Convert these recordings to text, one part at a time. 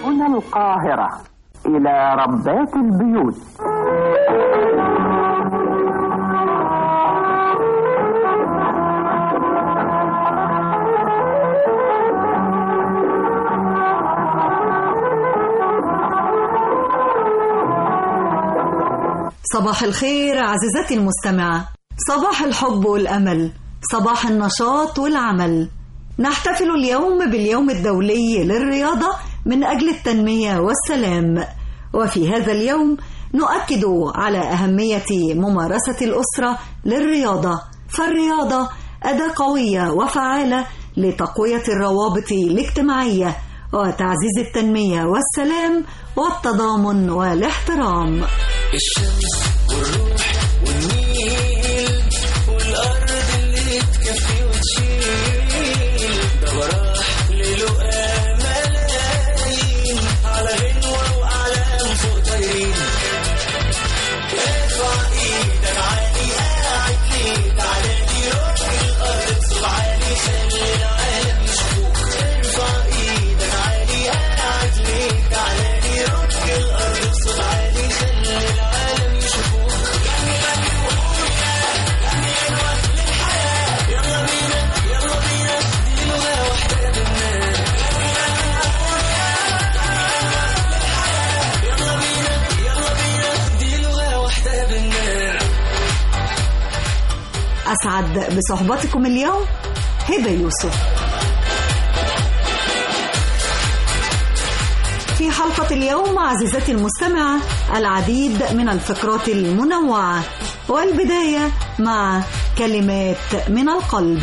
هنا القاهرة إلى ربات البيوت صباح الخير عزيزتي المستمعة صباح الحب والأمل صباح النشاط والعمل نحتفل اليوم باليوم الدولي للرياضة من أجل التنمية والسلام وفي هذا اليوم نؤكد على أهمية ممارسة الأسرة للرياضة فالرياضة أداة قوية وفعالة لتقوية الروابط الاجتماعية وتعزيز التنمية والسلام والتضامن والاحترام الشمس والروح والنيل والأرض اللي تكفي وتشيل ده براح للقى ملايين على غنوة وأعلام فوق طايرين ارفع ايدك عالي قاعد ليه تعالى لي روح الأرض بصوت عالي خلي العالم يشوفوك ارفع ايدك عالي قاعد ليه تعالى لي روح الأرض بصوت عالي خلي العالم يشوفوك غني غني وقول يا غني غنوة للحياة يلا بينا يلا بينا دي لغة واحدة بينا غني غني وقول يا يلا بينا يلا بينا دي لغة واحدة بينا أسعد بصحبتكم اليوم هبة يوسف في حلقة اليوم عزيزتي المستمعة العديد من الفقرات المنوعة والبداية مع كلمات من القلب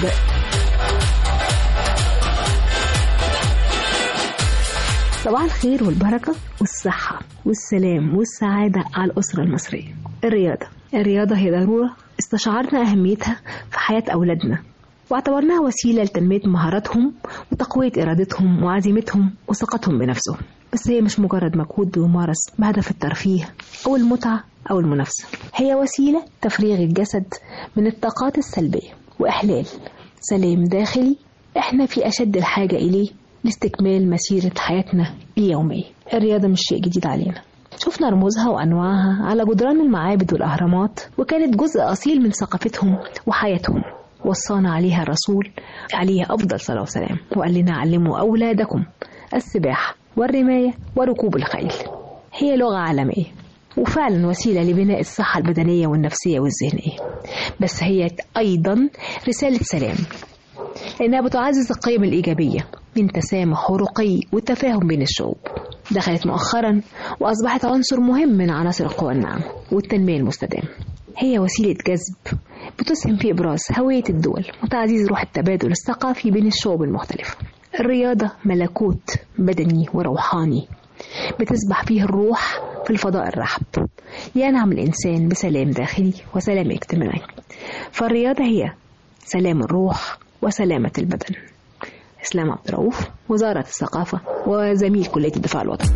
صباح الخير والبركة والصحة والسلام والسعادة على الأسرة المصرية الرياضة الرياضة هي ضرورة استشعرنا أهميتها في حياة أولادنا واعتبرناها وسيلة لتنمية مهاراتهم وتقوية إرادتهم وعزيمتهم وثقتهم بنفسهم بس هي مش مجرد مجهود بيمارس بهدف الترفيه أو المتعة أو المنافسة هي وسيلة تفريغ الجسد من الطاقات السلبية وإحلال سلام داخلي إحنا في أشد الحاجة إليه لاستكمال مسيرة حياتنا اليومية الرياضة مش شيء جديد علينا شفنا رموزها وأنواعها على جدران المعابد والأهرامات وكانت جزء أصيل من ثقافتهم وحياتهم وصانا عليها الرسول عليه أفضل صلاة وسلام وقال لنا علموا أولادكم السباحة والرماية وركوب الخيل هي لغة عالمية وفعلا وسيلة لبناء الصحة البدنية والنفسية والذهنية بس هي أيضا رسالة سلام لأنها بتعزز القيم الإيجابية من تسامح ورقي والتفاهم بين الشعوب دخلت مؤخرا وأصبحت عنصر مهم من عناصر القوى الناعمة والتنمية المستدامة هي وسيلة جذب بتسهم في إبراز هوية الدول وتعزيز روح التبادل الثقافي بين الشعوب المختلفة الرياضة ملكوت بدني وروحاني بتسبح فيه الروح في الفضاء الرحب ينعم الإنسان بسلام داخلي وسلام اجتماعي فالرياضة هي سلام الروح وسلامة البدن إسلام عبد الرؤوف وزارة الثقافة وزميل كلية الدفاع الوطني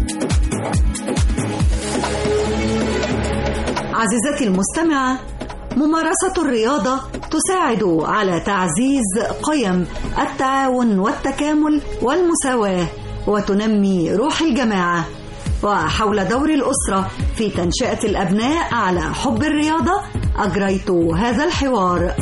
عزيزتي المستمعة ممارسة الرياضة تساعد على تعزيز قيم التعاون والتكامل والمساواة وتنمي روح الجماعة وحول دور الأسرة في تنشئة الأبناء على حب الرياضة أجريت هذا الحوار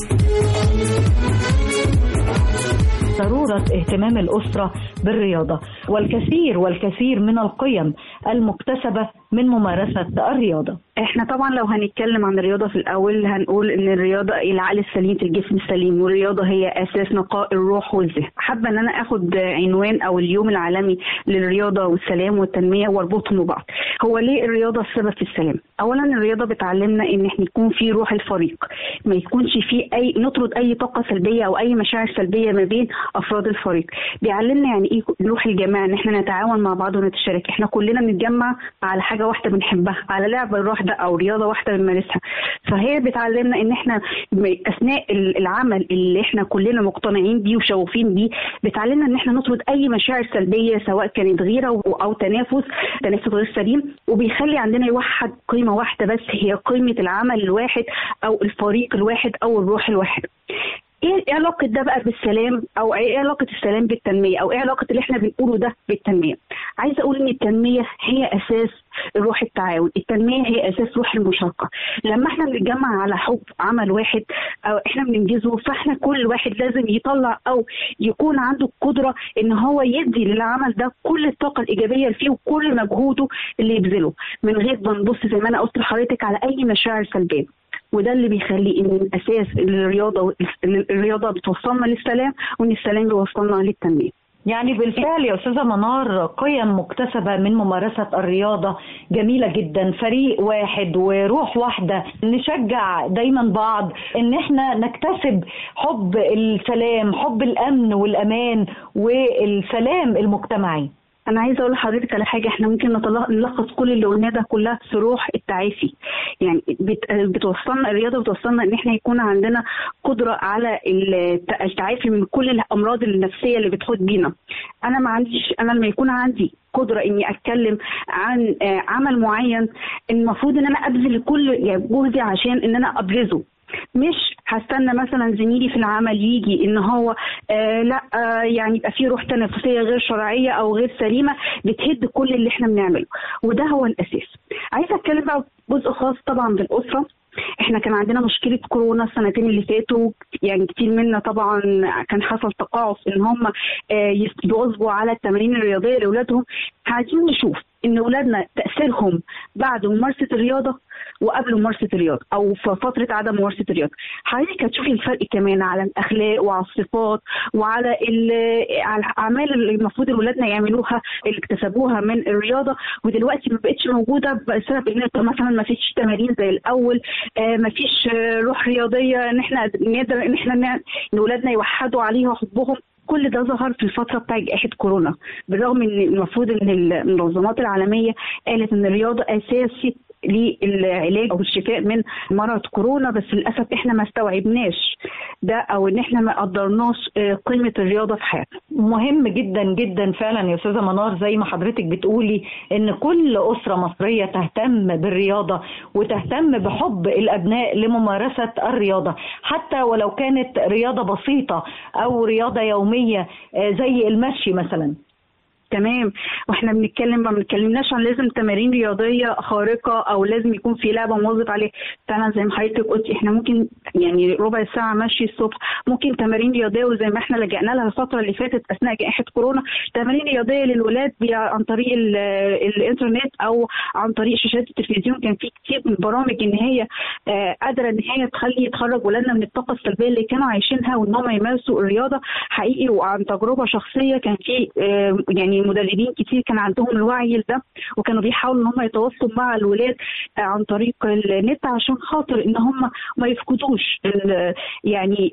ضرورة اهتمام الأسرة بالرياضة والكثير والكثير من القيم المكتسبة من ممارسة الرياضة احنا طبعا لو هنتكلم عن الرياضة في الأول هنقول إن الرياضة العقل السليم في الجسم السليم والرياضة هي أساس نقاء الروح والذهن حابة إن أنا آخد عنوان أو اليوم العالمي للرياضة والسلام والتنمية واربطهم ببعض هو ليه الرياضة السبب في السلام أولا الرياضة بتعلمنا إن احنا يكون في روح الفريق ما يكونش في أي نطرد أي طاقة سلبية أو أي مشاعر سلبية ما بين أفراد الفريق بيعلمنا يعني إيه روح الجماعة إن احنا نتعاون مع بعض ونتشارك احنا كلنا بنتجمع على حاجة واحدة بنحبها على لعبة واحدة او رياضه واحده بنمارسها فهي بتعلمنا ان احنا اثناء العمل اللي احنا كلنا مقتنعين بيه وشغوفين بيه بتعلمنا ان احنا نطرد اي مشاعر سلبيه سواء كانت غيره او تنافس تنافس غير سليم وبيخلي عندنا يوحد قيمه واحده بس هي قيمه العمل الواحد او الفريق الواحد او الروح الواحد ايه إيه علاقه ده بقى بالسلام او ايه علاقه السلام بالتنميه او ايه علاقه اللي احنا بنقوله ده بالتنميه عايزه اقول ان التنميه هي اساس روح التعاون التنميه هي اساس روح المشاركه لما احنا بنتجمع على حب عمل واحد او احنا بننجزه فاحنا كل واحد لازم يطلع او يكون عنده القدره ان هو يدي للعمل ده كل الطاقه الايجابيه اللي فيه وكل مجهوده اللي يبذله من غير ما نبص زي ما انا قلت لحضرتك على اي مشاعر سلبيه وده اللي بيخلي ان الاساس الرياضه الرياضه بتوصلنا للسلام وان السلام بيوصلنا للتنميه يعني بالفعل يا استاذه منار قيم مكتسبه من ممارسه الرياضه جميله جدا فريق واحد وروح واحده نشجع دايما بعض ان احنا نكتسب حب السلام حب الامن والامان والسلام المجتمعي انا عايزه اقول لحضرتك على حاجه احنا ممكن نطلع- نلخص كل اللي قلناه ده كلها في روح التعافي يعني بت- بتوصلنا الرياضه بتوصلنا ان احنا يكون عندنا قدره على الت- التعافي من كل الامراض النفسيه اللي بتحوط بينا انا ما عنديش انا لما يكون عندي قدره اني اتكلم عن آه، عمل معين المفروض ان انا ابذل كل يعني جهدي عشان ان انا ابرزه مش هستنى مثلا زميلي في العمل يجي ان هو آه لا آه يعني يبقى في روح تنافسيه غير شرعيه او غير سليمه بتهد كل اللي احنا بنعمله وده هو الاساس عايزه اتكلم بقى جزء خاص طبعا بالاسره احنا كان عندنا مشكله كورونا السنتين اللي فاتوا يعني كتير منا طبعا كان حصل تقاعس ان هم آه، يواظبوا على التمارين الرياضيه لاولادهم عايزين نشوف ان اولادنا تاثيرهم بعد ممارسه الرياضه وقبل ممارسه الرياضه او في فتره عدم ممارسه الرياضه حضرتك هتشوفي الفرق كمان على الاخلاق وعلى الصفات وعلى ال- على الاعمال اللي المفروض اولادنا يعملوها اللي اكتسبوها من الرياضه ودلوقتي ما بقتش موجوده بسبب ان مثلا ما فيش تمارين زي الاول آه، ما فيش آه، روح رياضيه ان احنا نقدر ان احنا نع- ان اولادنا يوحدوا عليها حبهم كل ده ظهر في الفترة بتاع جائحة كورونا بالرغم ان المفروض ان المنظمات العالمية قالت ان الرياضة اساسي للعلاج او الشفاء من مرض كورونا بس للاسف احنا ما استوعبناش ده او ان احنا ما قدرناش آه، قيمة الرياضة في حياتنا مهم جدا جدا فعلا يا استاذه منار زي ما حضرتك بتقولي ان كل اسره مصريه تهتم بالرياضه وتهتم بحب الابناء لممارسه الرياضه حتى ولو كانت رياضه بسيطه او رياضه يوميه آه، زي المشي مثلا تمام واحنا بنتكلم ما بنتكلمناش عن لازم تمارين رياضيه خارقه او لازم يكون في لعبه مواظب عليه فعلا زي ما حضرتك قلتي احنا ممكن يعني ربع ساعه مشي الصبح ممكن تمارين رياضيه وزي ما احنا لجأنا لها الفتره اللي فاتت اثناء جائحه كورونا تمارين رياضيه للولاد بي- عن طريق ال- الانترنت او عن طريق شاشات التلفزيون كان في كتير من البرامج ان هي آه، قادره ان هي تخلي تخرج ولادنا من الطاقه السلبيه اللي كانوا عايشينها وان هم يمارسوا الرياضه حقيقي وعن تجربه شخصيه كان في آه، يعني مدربين كتير كان عندهم الوعي ده وكانوا بيحاولوا ان هم يتواصلوا مع الولاد آه، عن طريق النت عشان خاطر ان هم ما يفقدوش ال- يعني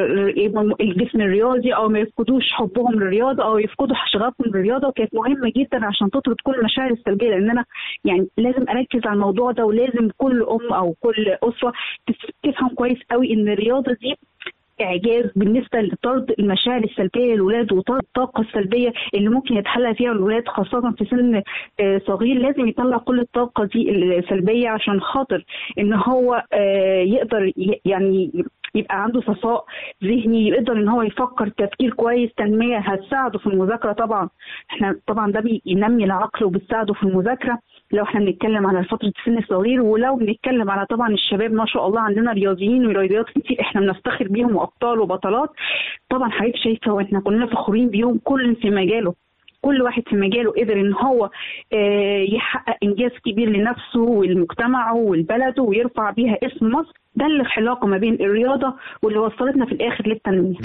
ال- الجسم الرياضي او ما يفقدوش حبهم للرياضه او يفقدوا شغفهم للرياضه وكانت مهمه جدا عشان تطرد كل المشاعر السلبيه لان انا يعني لازم اركز على الموضوع ده ولازم كل ام او كل اسره تف- تفهم كويس قوي ان الرياضه دي اعجاز بالنسبه لطرد المشاعر السلبيه للولاد وطرد الطاقه السلبيه اللي ممكن يتحلى فيها الولاد خاصه في سن آه، صغير لازم يطلع كل الطاقه دي السلبيه عشان خاطر ان هو آه، يقدر ي- يعني يبقى عنده صفاء ذهني يقدر ان هو يفكر تفكير كويس تنميه هتساعده في المذاكره طبعا احنا طبعا ده بينمي العقل وبتساعده في المذاكره لو احنا بنتكلم على فتره السن الصغير ولو بنتكلم على طبعا الشباب ما شاء الله عندنا رياضيين ورياضيات كتير احنا بنفتخر بيهم وابطال وبطلات طبعا حضرتك شايفه واحنا كلنا فخورين بيهم كل في مجاله كل واحد في مجاله قدر ان هو آه، يحقق انجاز كبير لنفسه ولمجتمعه ولبلده ويرفع بيها اسم مصر ده اللي العلاقه ما بين الرياضه واللي وصلتنا في الاخر للتنميه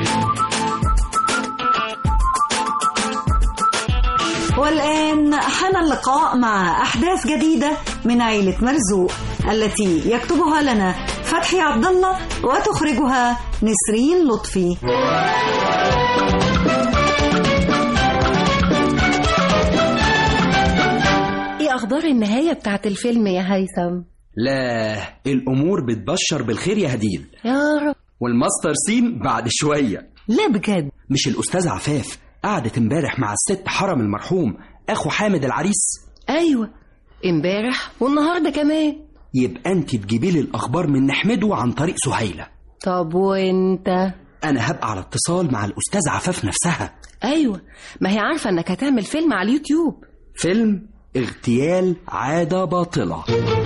والآن حان اللقاء مع أحداث جديدة من عيلة مرزوق التي يكتبها لنا فتحي عبد الله وتخرجها نسرين لطفي ايه اخبار النهاية بتاعت الفيلم يا هيثم لا الامور بتبشر بالخير يا هديل يا رب والماستر سين بعد شويه لا بجد مش الاستاذ عفاف قعدت امبارح مع الست حرم المرحوم اخو حامد العريس ايوه امبارح والنهارده كمان يبقى انت تجيبي لي الاخبار من نحمده عن طريق سهيله طب وانت انا هبقى على اتصال مع الاستاذ عفاف نفسها ايوه ما هي عارفه انك هتعمل فيلم على اليوتيوب فيلم اغتيال عادة باطلة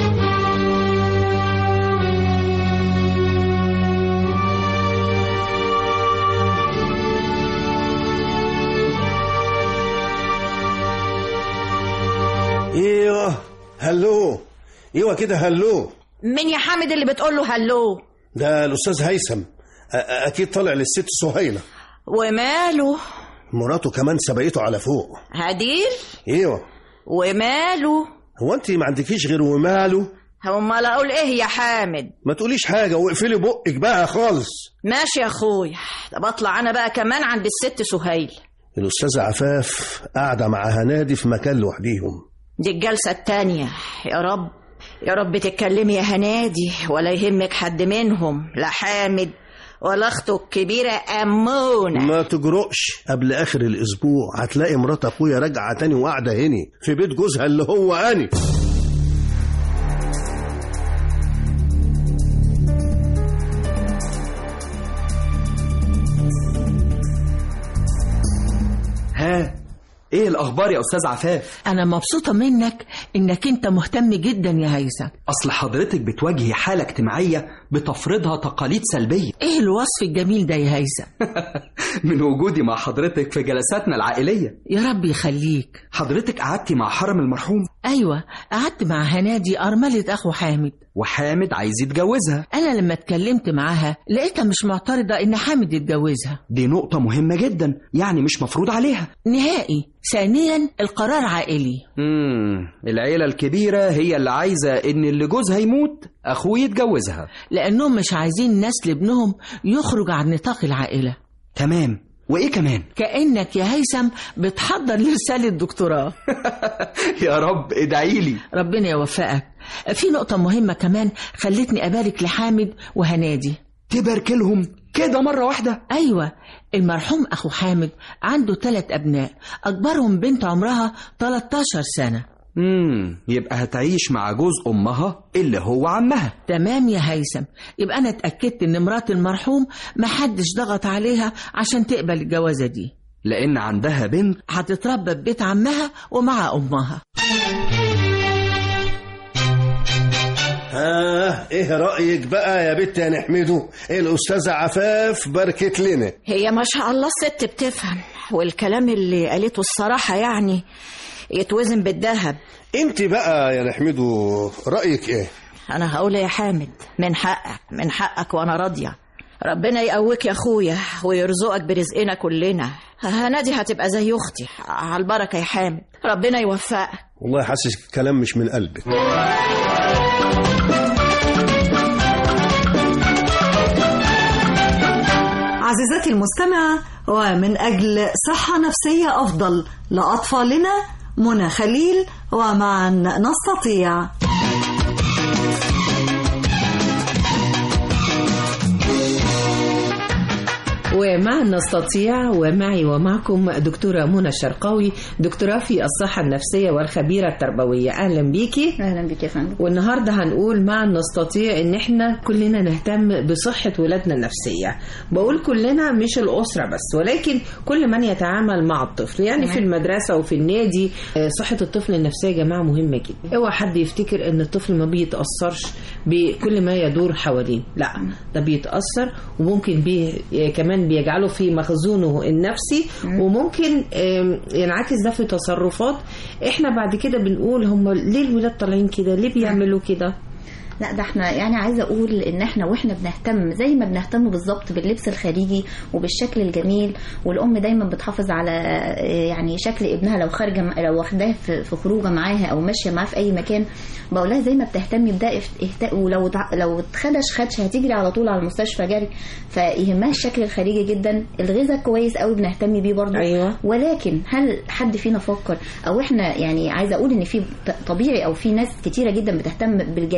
ايوه هلو ايوه كده هلو مين يا حامد اللي بتقول له هلو ده الاستاذ هيثم أ- أ- اكيد طالع للست سهيله وماله مراته كمان سبقته على فوق هديل ايوه وماله هو انت ما عندكيش غير وماله امال اقول ايه يا حامد ما تقوليش حاجه واقفلي بقك بقى خالص ماشي يا اخويا طب اطلع انا بقى كمان عند الست سهيل الاستاذه عفاف قاعده مع هنادي في مكان لوحديهم دي الجلسة التانية يا رب يا رب تتكلمي يا هنادي ولا يهمك حد منهم لا حامد ولا اخته الكبيرة أمونة ما تجرؤش قبل اخر الاسبوع هتلاقي مرات اخويا راجعه تاني وقاعده هني في بيت جوزها اللي هو اني ها ايه الاخبار يا استاذ عفاف أنا مبسوطة منك إنك أنت مهتم جدا يا هيثم اصل حضرتك بتواجهي حالة اجتماعية بتفرضها تقاليد سلبية إيه الوصف الجميل ده يا هيثم من وجودي مع حضرتك في جلساتنا العائلية يا رب يخليك حضرتك قعدتي مع حرم المرحوم أيوة قعدت مع هنادي أرملة أخو حامد وحامد عايز يتجوزها أنا لما اتكلمت معاها لقيتها مش معترضة إن حامد يتجوزها دي نقطة مهمة جدا يعني مش مفروض عليها نهائي ثانيا القرار عائلي امم العيلة الكبيرة هي اللي عايزة ان اللي جوزها يموت اخوه يتجوزها لأنهم مش عايزين نسل ابنهم يخرج عن نطاق العائلة تمام وايه كمان كأنك يا هيثم بتحضر لرسالة دكتوراه يا رب ادعي لي ربنا يوفقك في نقطة مهمة كمان خلتني أبارك لحامد وهنادي تبارك لهم كده مرة واحدة أيوة المرحوم أخو حامد عنده ثلاث أبناء أكبرهم بنت عمرها 13 سنة امم يبقى هتعيش مع جوز امها اللي هو عمها تمام يا هيثم يبقى أنا اتأكدت إن مرات المرحوم محدش ضغط عليها عشان تقبل الجوازة دي لان عندها بنت هتتربى في بيت عمها ومع أمها ها ايه رايك بقى يا بت يا نحمده الاستاذه عفاف باركت لنا هي ما شاء الله الست بتفهم والكلام اللي قالته الصراحة يعني يتوزن بالذهب انت بقى يا نحمده رايك ايه أنا هقول يا حامد من حقك من حقك وأنا راضية ربنا يقويك يا أخويا ويرزقك برزقنا كلنا هنادي هتبقى زي أختي على البركة يا حامد ربنا يوفقك والله حاسس الكلام مش من قلبك عزيزتي المستمعة ومن أجل صحة نفسية أفضل لأطفالنا منى خليل ومعا نستطيع ومع نستطيع ومعي ومعكم دكتورة منى الشرقاوي دكتوراه في الصحة النفسية والخبيرة التربوية أهلا بيكي اهلا بك يا فندم والنهاردة هنقول مع نستطيع ان احنا كلنا نهتم بصحة ولادنا النفسية بقول كلنا مش الأسرة بس ولكن كل من يتعامل مع الطفل يعني في المدرسة وفي النادي آه، صحة الطفل النفسية يا جماعة مهمة جدا اوعى حد يفتكر ان الطفل ما بيتأثرش بكل ما يدور حواليه لا ده بيتأثر وممكن بيه آه، كمان بيجعله في مخزونه النفسي وممكن آم، ينعكس ده في تصرفات احنا بعد كده بنقول هم ليه الولاد طالعين كده ليه بيعملوا كده لا ده احنا يعني عايزه اقول ان احنا واحنا بنهتم زي ما بنهتم بالظبط باللبس الخارجي وبالشكل الجميل والام دايما بتحافظ على آه، يعني شكل ابنها لو خارجه م- لو واخداه في في خروجه معاها او ماشيه معاه في اي مكان بقول لها زي ما بتهتمي بده اف- اهت- ولو تع- لو اتخدش خدش هتجري على طول على المستشفى جري فيهمها الشكل الخارجي جدا الغذاء كويس قوي بنهتم بيه برضه أيوة. ولكن هل حد فينا فكر او احنا يعني عايزه اقول ان في ط- طبيعي او في ناس كتيره جدا بتهتم بالجانبين او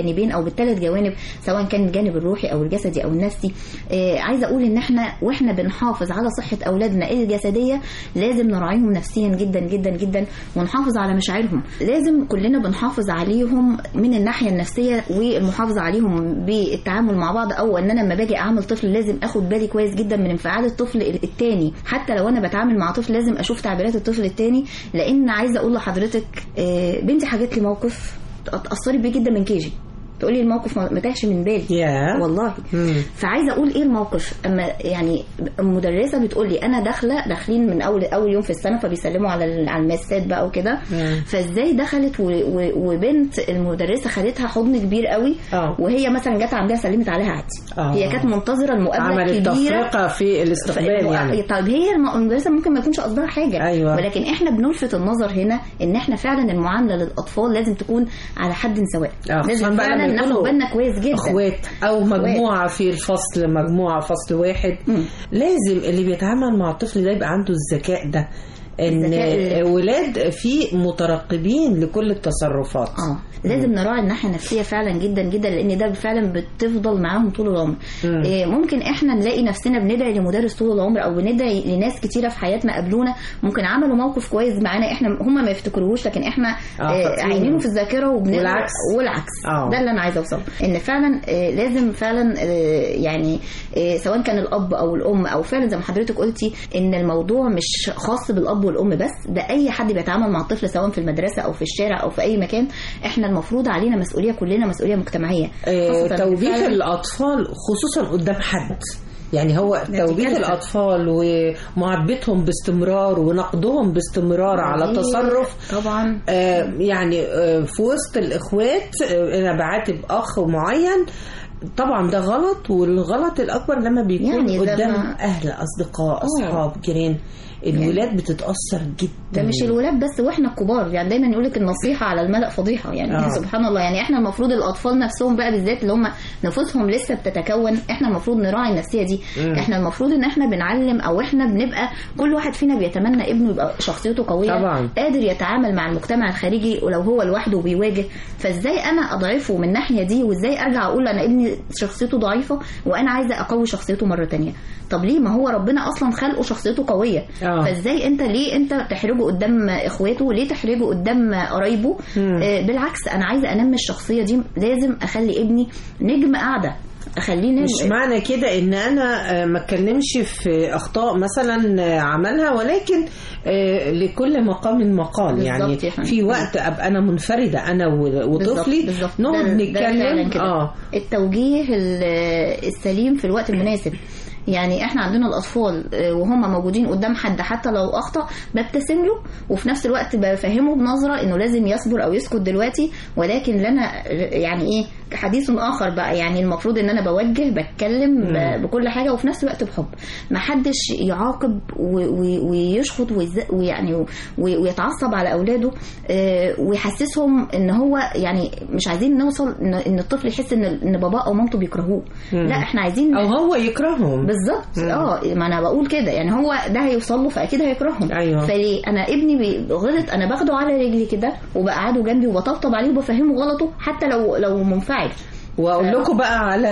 بالثلاث جوانب سواء كان الجانب الروحي او الجسدي او النفسي آه، عايزه اقول ان احنا واحنا بنحافظ على صحه اولادنا الجسديه لازم نراعيهم نفسيا جدا جدا جدا ونحافظ على مشاعرهم لازم كلنا بنحافظ عليهم من الناحيه النفسيه والمحافظه عليهم بالتعامل مع بعض او ان انا لما باجي اعمل طفل لازم اخد بالي كويس جدا من انفعال الطفل التاني حتى لو انا بتعامل مع طفل لازم اشوف تعبيرات الطفل التاني لان عايزه اقول لحضرتك آه، بنتي حكت لي موقف اتاثرت بيه جدا من كيجي تقولي الموقف ما ما تاهش من بالي ياه. والله فعايزه اقول ايه الموقف اما يعني المدرسه بتقول لي انا داخله داخلين من اول اول يوم في السنه فبيسلموا على ال- على المسات بقى وكده فازاي دخلت و- و- وبنت المدرسه خدتها حضن كبير قوي آه. وهي مثلا جت عندها سلمت عليها عادي آه. هي كانت منتظره المقابله عملت الكبيره تفرقة في الاستقبال ف- يعني طيب هي الم- المدرسه ممكن ما يكونش قصدها حاجه أيوة. ولكن احنا بنلفت النظر هنا ان احنا فعلا المعامله للاطفال لازم تكون على حد سواء آه، خصوصاً لازم بقى لما فعلا ناخد يكونوا بالنا كويس جدا اخوات او مجموعه في الفصل مجموعه فصل واحد لازم اللي بيتعامل مع الطفل ده يبقى عنده الذكاء ده ان الذكاء ال- ولاد في مترقبين لكل التصرفات اه لازم نراعي الناحيه النفسيه فعلا جدا جدا لان ده فعلا بتفضل معاهم طول العمر مم. إيه ممكن احنا نلاقي نفسنا بندعي لمدرس طول العمر او بندعي لناس كتيره في حياتنا قابلونا ممكن عملوا موقف كويس معانا احنا هم ما يفتكروهوش لكن احنا آه، آه فاكرينه. عينينه في الذاكره وبنقدر والعكس. والعكس آه. ده اللي انا عايزه اوصله ان فعلا آه لازم فعلا آه يعني آه سواء كان الاب او الام او فعلا زي ما حضرتك قلتي ان الموضوع مش خاص بالاب والام بس ده اي حد بيتعامل مع الطفل سواء في المدرسه او في الشارع او في اي مكان احنا المفروض علينا مسؤوليه كلنا مسؤوليه مجتمعيه آه، خاصة إن توبيخ فعلاً- الاطفال خصوصا قدام حد يعني هو توبيخ كارثة. الاطفال ومعاتبتهم باستمرار ونقدهم باستمرار على دي تصرف طبعا آه، يعني آه، في وسط الاخوات آه، انا بعاتب اخ معين طبعا ده غلط والغلط الاكبر لما بيكون يعني يعني ده قدام ما- اهل اصدقاء اصحاب جيران الولاد بتتاثر جدا ده مش الولاد بس واحنا الكبار يعني دايما يقول لك النصيحه على الملأ فضيحه يعني آه. آه. سبحان الله يعني احنا المفروض الاطفال نفسهم بقى بالذات اللي هم نفوسهم لسه بتتكون احنا المفروض نراعي النفسيه دي مم. احنا المفروض ان احنا بنعلم او احنا بنبقى كل واحد فينا بيتمنى ابنه يبقى شخصيته قويه طبعاً. قادر يتعامل مع المجتمع الخارجي ولو هو لوحده بيواجه فازاي انا اضعفه من الناحيه دي وازاي ارجع اقول انا ابني شخصيته ضعيفه وانا عايزه اقوي شخصيته مره تانية طب ليه ما هو ربنا اصلا خلقه شخصيته قويه آه. فازاي انت ليه انت تحرجه قدام اخواته ليه تحرجه قدام قرايبه مم. آه بالعكس انا عايزه انمي الشخصيه دي لازم اخلي ابني نجم قاعده اخليه نجم مش معنى كده ان انا آه، ما اتكلمش في اخطاء مثلا آه، عملها ولكن آه، لكل مقام مقال يعني بالظبط يا فندم. في وقت ابقى انا منفرده انا و- وطفلي بالظبط نقعد ده- ده فعلاً نتكلم كده. اه التوجيه ال- السليم في الوقت المناسب يعني احنا عندنا الاطفال آه، وهم موجودين قدام حد حتى لو اخطا ببتسم له وفي نفس الوقت بفهمه بنظره انه لازم يصبر او يسكت دلوقتي ولكن لنا يعني ايه حديث اخر بقى يعني المفروض ان انا بوجه بتكلم ب- بكل حاجه وفي نفس الوقت بحب ما حدش يعاقب و- و- ويشخط ويز- ويعني و- ويتعصب على اولاده آه، ويحسسهم ان هو يعني مش عايزين نوصل ان إن الطفل يحس ان ان باباه او مامته بيكرهوه مم. لا احنا عايزين او هو يكرههم بالظبط مم. اه ما انا بقول كده يعني هو ده هيوصل له فاكيد هيكرههم أيوة. فليه انا ابني بي- غلط انا باخده على رجلي كده وبقعده جنبي وبطبطب عليه وبفهمه غلطه حتى لو لو منفعل واقول لكم بقى على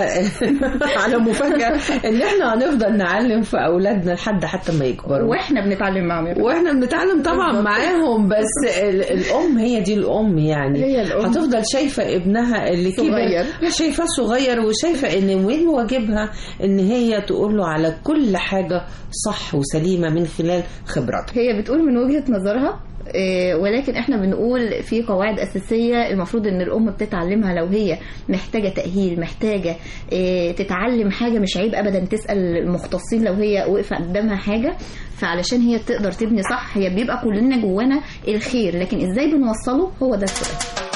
على مفاجاه ان احنا هنفضل نعلم في اولادنا لحد حتى ما يكبروا واحنا بنتعلم معاهم واحنا بنتعلم طبعا بالظبط. معاهم بس ال- الام هي دي الام يعني هي الأم. هتفضل شايفه ابنها اللي صغير. كبر شايفاه صغير وشايفه ان وين واجبها ان هي تقول له على كل حاجه صح وسليمه من خلال خبراتها هي بتقول من وجهة نظرها آه، ولكن احنا بنقول في قواعد اساسيه المفروض ان الام بتتعلمها لو هي محتاجه تاهيل محتاجه آه، تتعلم حاجه مش عيب ابدا تسال المختصين لو هي واقفه قدامها حاجه فعلشان هي تقدر تبني صح هي بيبقى كلنا جوانا الخير لكن ازاي بنوصله هو ده السؤال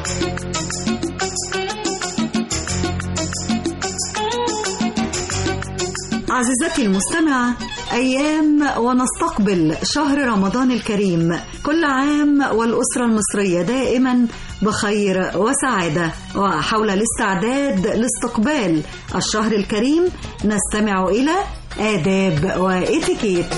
عزيزتي المستمعة أيام ونستقبل شهر رمضان الكريم كل عام والأسرة المصرية دائما بخير وسعادة وحول الاستعداد لاستقبال الشهر الكريم نستمع إلى آداب وإتيكيت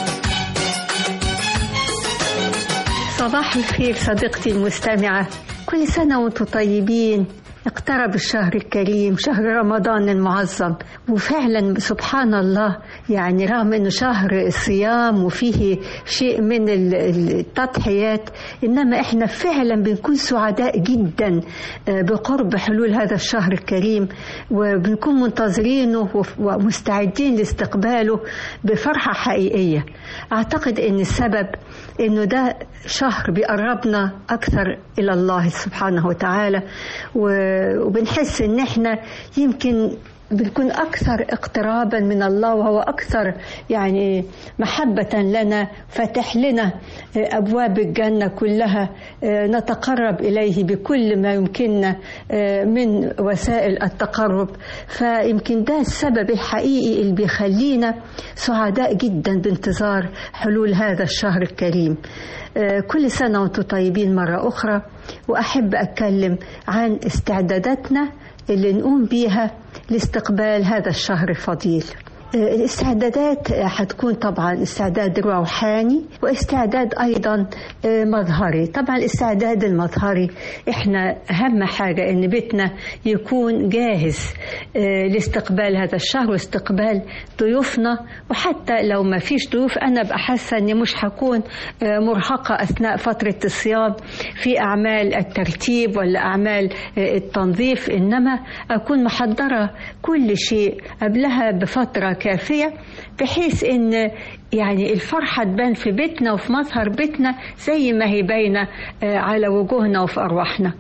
صباح الخير صديقتي المستمعة كل سنة وانتم طيبين اقترب الشهر الكريم شهر رمضان المعظم وفعلا سبحان الله يعني رغم انه شهر صيام وفيه شيء من ال- التضحيات انما احنا فعلا بنكون سعداء جدا آه، بقرب حلول هذا الشهر الكريم وبنكون منتظرينه وف- ومستعدين لاستقباله بفرحة حقيقية اعتقد ان السبب انه ده شهر بيقربنا اكثر الى الله سبحانه وتعالى و- وبنحس ان احنا يمكن بنكون أكثر اقترابا من الله وهو أكثر يعني محبة لنا فتح لنا أبواب الجنة كلها نتقرب إليه بكل ما يمكننا من وسائل التقرب فيمكن ده السبب الحقيقي اللي بيخلينا سعداء جدا بانتظار حلول هذا الشهر الكريم كل سنة وانتم طيبين مرة أخرى وأحب أتكلم عن استعداداتنا اللي نقوم بيها لاستقبال هذا الشهر الفضيل الاستعدادات هتكون طبعا استعداد روحاني واستعداد ايضا مظهري طبعا الاستعداد المظهري احنا اهم حاجه ان بيتنا يكون جاهز لاستقبال هذا الشهر واستقبال ضيوفنا وحتى لو ما فيش ضيوف انا ابقى حاسه اني مش هكون مرهقه اثناء فتره الصيام في اعمال الترتيب ولا اعمال التنظيف انما اكون محضره كل شيء قبلها بفتره كافية بحيث ان يعني الفرحة تبان في بيتنا وفي مظهر بيتنا زي ما هي باينة على وجوهنا وفي أرواحنا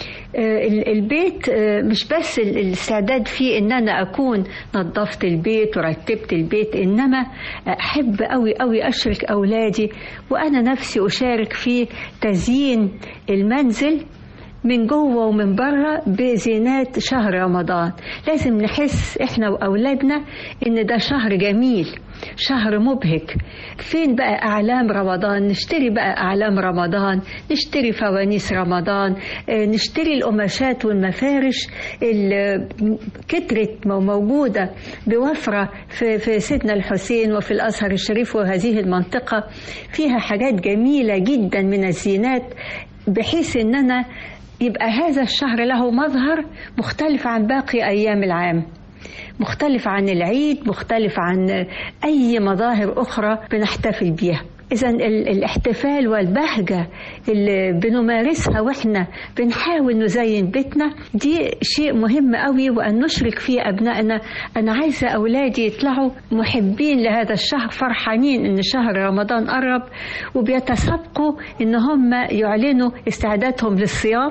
البيت مش بس الاستعداد فيه ان انا اكون نظفت البيت ورتبت البيت انما احب قوي قوي اشرك اولادي وانا نفسي اشارك في تزيين المنزل من جوه ومن بره بزينات شهر رمضان لازم نحس احنا واولادنا ان ده شهر جميل شهر مبهج فين بقى اعلام رمضان نشتري بقى اعلام رمضان نشتري فوانيس رمضان نشتري القماشات والمفارش اللي كترت موجوده بوفره في, في سيدنا الحسين وفي الازهر الشريف وهذه المنطقه فيها حاجات جميله جدا من الزينات بحيث ان انا يبقى هذا الشهر له مظهر مختلف عن باقي أيام العام مختلف عن العيد مختلف عن أي مظاهر أخرى بنحتفل بيها إذا الاحتفال والبهجة اللي بنمارسها وإحنا بنحاول نزين بيتنا دي شيء مهم قوي وأن نشرك فيه أبنائنا أنا عايزة أولادي يطلعوا محبين لهذا الشهر فرحانين إن شهر رمضان قرب وبيتسابقوا إن هم يعلنوا استعدادهم للصيام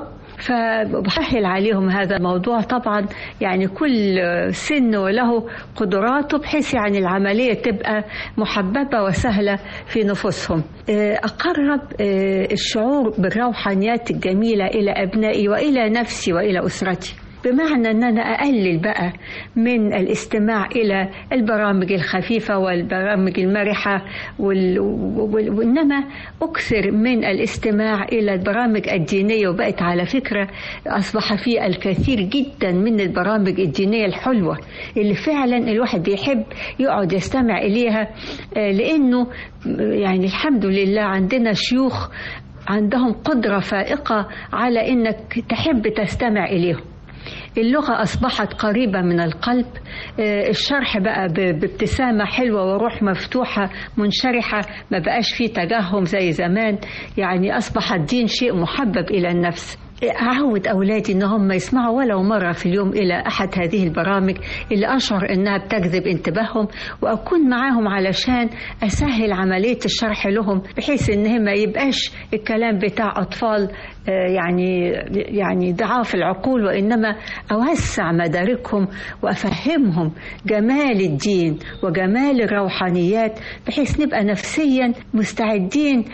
فبسهل عليهم هذا الموضوع طبعا يعني كل سن وله قدراته بحيث يعني العملية تبقى محببة وسهلة في نفوسهم أقرب الشعور بالروحانيات الجميلة إلى أبنائي وإلى نفسي وإلى أسرتي بمعنى ان انا اقلل بقى من الاستماع الى البرامج الخفيفه والبرامج المرحه وال... وال... وانما اكثر من الاستماع الى البرامج الدينيه وبقت على فكره اصبح في الكثير جدا من البرامج الدينيه الحلوه اللي فعلا الواحد بيحب يقعد يستمع اليها لانه يعني الحمد لله عندنا شيوخ عندهم قدره فائقه على انك تحب تستمع اليهم اللغة أصبحت قريبة من القلب الشرح بقى بابتسامة حلوة وروح مفتوحة منشرحة ما بقاش فيه تجهم زي زمان يعني أصبح الدين شيء محبب إلى النفس أعود أولادي إن هم يسمعوا ولو مرة في اليوم إلى أحد هذه البرامج اللي أشعر إنها بتجذب انتباههم وأكون معاهم علشان أسهل عملية الشرح لهم بحيث إن ما يبقاش الكلام بتاع أطفال يعني يعني ضعاف العقول وإنما أوسع مداركهم وأفهمهم جمال الدين وجمال الروحانيات بحيث نبقى نفسيا مستعدين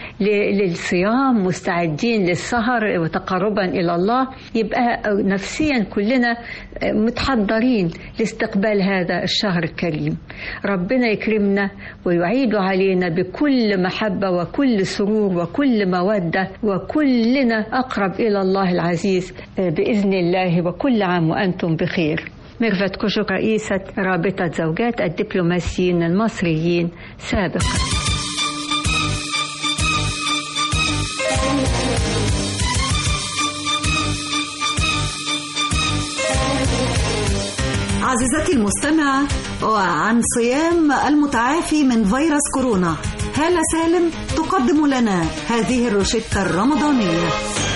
للصيام مستعدين للسهر وتقربا إلى الله يبقى نفسيا كلنا متحضرين لاستقبال هذا الشهر الكريم ربنا يكرمنا ويعيد علينا بكل محبة وكل سرور وكل مودة وكلنا أقرب إلى الله العزيز بإذن الله وكل عام وأنتم بخير ميرفت كوشك رئيسة رابطة زوجات الدبلوماسيين المصريين سابقا عزيزتي المستمعة وعن صيام المتعافي من فيروس كورونا هالة سالم تقدم لنا هذه الروشتة الرمضانية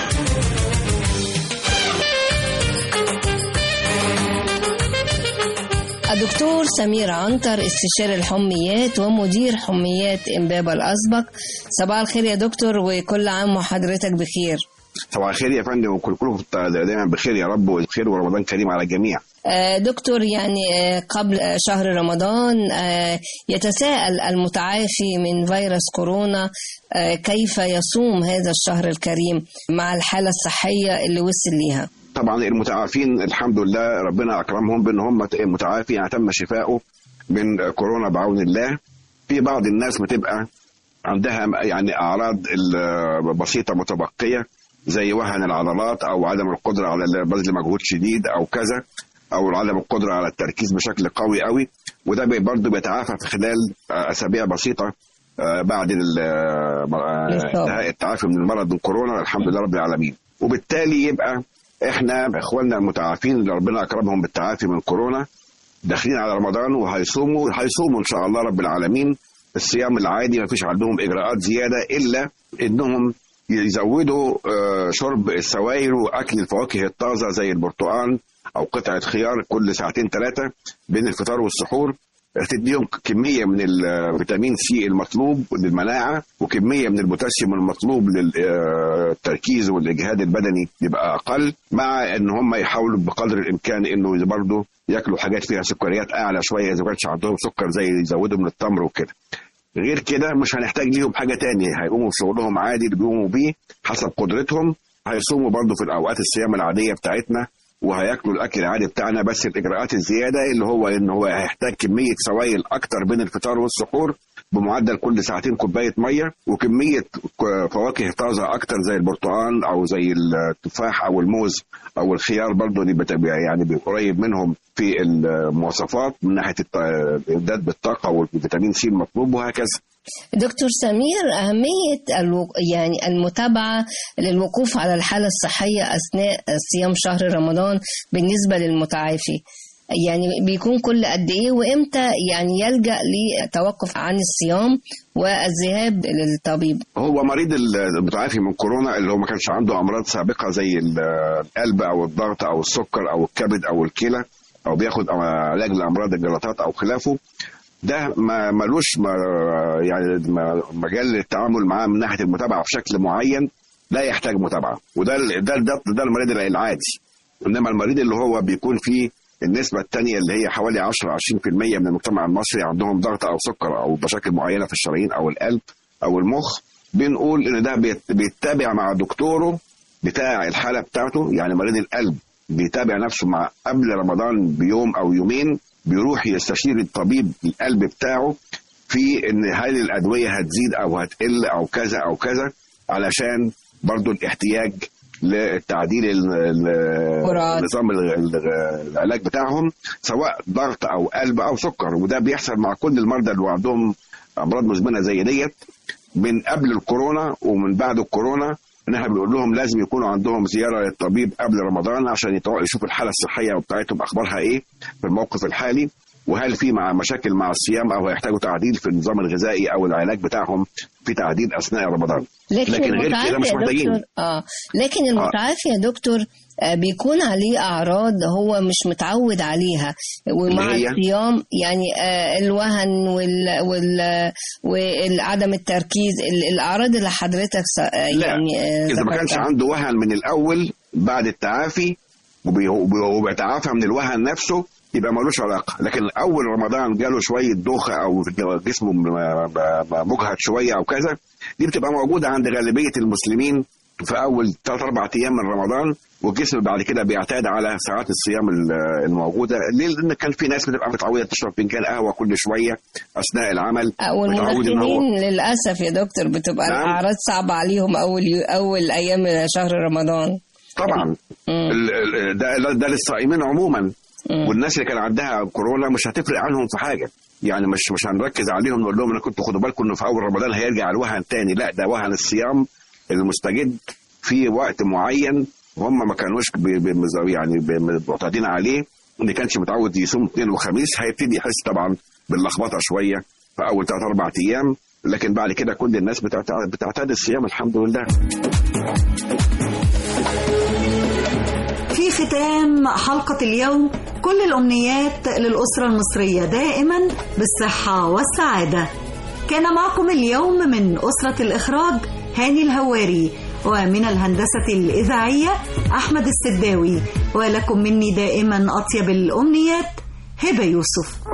الدكتور سمير عنتر استشاري الحميات ومدير حميات امبابة الأسبق صباح الخير يا دكتور وكل عام وحضرتك بخير صباح الخير يا فندم وكل كلكم دايما بخير يا رب وبخير ورمضان كريم على الجميع آه، دكتور يعني آه، قبل آه، شهر رمضان آه، يتساءل المتعافي من فيروس كورونا آه، كيف يصوم هذا الشهر الكريم مع الحالة الصحية اللي وصل ليها طبعا المتعافين الحمد لله ربنا اكرمهم بان هم متعافي يعني تم شفائه من كورونا بعون الله في بعض الناس بتبقى عندها يعني اعراض ال- بسيطه متبقيه زي وهن العضلات او عدم القدره على بذل مجهود شديد او كذا او عدم القدره على التركيز بشكل قوي قوي وده بي- برضه بيتعافى في خلال اسابيع بسيطه آه، بعد ال- آه، انتهاء التعافي من المرض من كورونا الحمد لله رب العالمين وبالتالي يبقى احنا اخواننا المتعافين اللي ربنا اكرمهم بالتعافي من كورونا داخلين على رمضان وهيصوموا هيصوموا ان شاء الله رب العالمين الصيام العادي ما فيش عندهم اجراءات زياده الا انهم يزودوا آه، شرب السوائل واكل الفواكه الطازه زي البرتقال او قطعه خيار كل ساعتين ثلاثه بين الفطار والسحور تديهم كميه من الفيتامين سي المطلوب للمناعه وكميه من البوتاسيوم المطلوب للتركيز والاجهاد البدني يبقى اقل مع ان هم يحاولوا بقدر الامكان انه برضه ياكلوا حاجات فيها سكريات اعلى شويه اذا ما كانش عندهم سكر زي يزودوا من التمر وكده غير كده مش هنحتاج ليهم حاجه تانية هيقوموا بشغلهم عادي اللي بيقوموا بيه حسب قدرتهم هيصوموا برضه في الاوقات الصيام العاديه بتاعتنا وهياكلوا الاكل العادي بتاعنا بس الاجراءات الزياده اللي هو ان هو هيحتاج كميه سوائل اكتر بين الفطار والسحور بمعدل كل ساعتين كوبايه ميه وكميه ك- فواكه طازه اكتر زي البرتقال او زي التفاح او الموز او الخيار برضه اللي بت- يعني بيبقى قريب منهم في المواصفات من ناحيه الت- الامداد بالطاقه والفيتامين سي المطلوب وهكذا دكتور سمير أهمية الو... يعني المتابعة للوقوف على الحالة الصحية أثناء صيام شهر رمضان بالنسبة للمتعافي يعني بيكون كل قد إيه وإمتى يعني يلجأ للتوقف عن الصيام والذهاب للطبيب هو مريض المتعافي من كورونا اللي هو ما كانش عنده امراض سابقه زي القلب او الضغط او السكر او الكبد او الكلى او بياخد علاج لامراض الجلطات او خلافه ده ما ملوش ما يعني ما- مجال للتعامل معاه من ناحيه المتابعه بشكل معين لا يحتاج متابعه وده ال- ده ده, ده المريض العادي انما المريض اللي هو بيكون فيه النسبة الثانية اللي هي حوالي 10 20% من المجتمع المصري عندهم ضغط أو سكر أو مشاكل معينة في الشرايين أو القلب أو المخ بنقول إن ده بيت- بيتابع مع دكتوره بتاع الحالة بتاعته يعني مريض القلب بيتابع نفسه مع قبل رمضان بيوم أو يومين بيروح يستشير الطبيب القلب بتاعه في إن هل الأدوية هتزيد أو هتقل أو كذا أو كذا علشان برضو الاحتياج لتعديل ال- ال- جرعات. نظام ال- ال- العلاج بتاعهم سواء ضغط او قلب او سكر وده بيحصل مع كل المرضى اللي عندهم امراض مزمنه زي ديت من قبل الكورونا ومن بعد الكورونا ان احنا بنقول لهم لازم يكونوا عندهم زياره للطبيب قبل رمضان عشان يتو- يشوفوا الحاله الصحيه بتاعتهم اخبارها ايه في الموقف الحالي وهل في مع مشاكل مع الصيام او هيحتاجوا تعديل في النظام الغذائي او العلاج بتاعهم في تعديل اثناء رمضان لكن, غير المتعافي كده مش يا محتاجين دكتور اه لكن المتعافي يا دكتور آه، بيكون عليه اعراض هو مش متعود عليها ومع اللي هي؟ الصيام يعني آه، الوهن وال وال وعدم التركيز ال- الاعراض اللي حضرتك س- آه، لا يعني آه، اذا ما كانش ذكرتها. عنده وهن من الاول بعد التعافي وبي- وبي- وبيتعافى من الوهن نفسه يبقى ملوش علاقه لكن اول رمضان جاله شويه دوخه او جسمه م- م- مجهد شويه او كذا دي بتبقى موجوده عند غالبيه المسلمين في اول ثلاث اربع ايام من رمضان والجسم بعد كده بيعتاد على ساعات الصيام ال- الموجوده ليه؟ لان كان في ناس بتبقى متعوده تشرب فنجان قهوه كل شويه اثناء العمل آه، متعود ان هو والمدخنين للاسف يا دكتور بتبقى نعم. الاعراض صعبه عليهم اول يو- اول ايام شهر رمضان طبعا ال- ال- ده ده للصائمين عموما والناس اللي كان عندها كورونا مش هتفرق عنهم في حاجه يعني مش مش هنركز عليهم نقول لهم انا كنت خدوا بالكم انه في اول رمضان هيرجع الوهن تاني لا ده وهن الصيام المستجد في وقت معين وهم ما كانوش بي- بي- يعني بي- معتادين عليه اللي كانش متعود يصوم اثنين وخميس هيبتدي يحس طبعا باللخبطه شويه في اول ثلاث اربع ايام لكن بعد كده كل الناس بتعت- بتعتاد الصيام الحمد لله في ختام حلقة اليوم كل الأمنيات للأسرة المصرية دائما بالصحة والسعادة كان معكم اليوم من أسرة الإخراج هاني الهواري ومن الهندسة الإذاعية أحمد السداوي ولكم مني دائما أطيب الأمنيات هبة يوسف